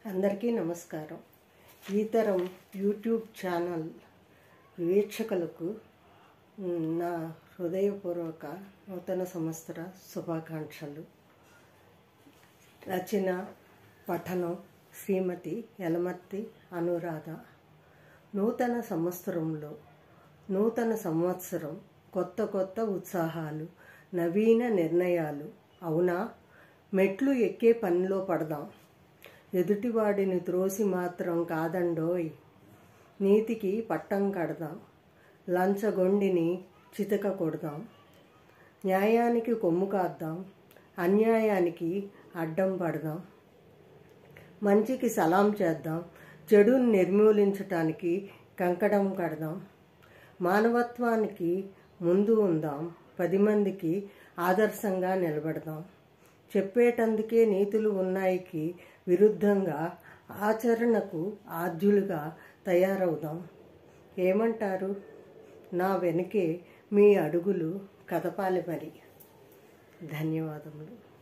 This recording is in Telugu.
అందరికీ నమస్కారం ఈ తరం యూట్యూబ్ ఛానల్ వీక్షకులకు మ్, నా హృదయపూర్వక నూతన సంవత్సర శుభాకాంక్షలు రచన పఠనం శ్రీమతి యలమర్తి అనురాధ నూతన సంవత్సరంలో నూతన సంవత్సరం కొత్త కొత్త ఉత్సాహాలు నవీన నిర్ణయాలు అవునా మెట్లు ఎక్కే పనిలో పడదాం ఎదుటివాడిని త్రోసి మాత్రం కాదండోయ్ నీతికి పట్టం కడదాం లంచగొండిని చితక కొడదాం న్యాయానికి కొమ్ము కాద్దాం అన్యాయానికి అడ్డం పడదాం మంచికి సలాం చేద్దాం చెడుని నిర్మూలించటానికి కంకణం కడదాం మానవత్వానికి ముందు ఉందాం పది మందికి ఆదర్శంగా నిలబడదాం చెప్పేటందుకే నీతులు ఉన్నాయికి విరుద్ధంగా ఆచరణకు ఆద్యులుగా తయారవుదాం ఏమంటారు నా వెనుకే మీ అడుగులు కదపాలి మరి ధన్యవాదములు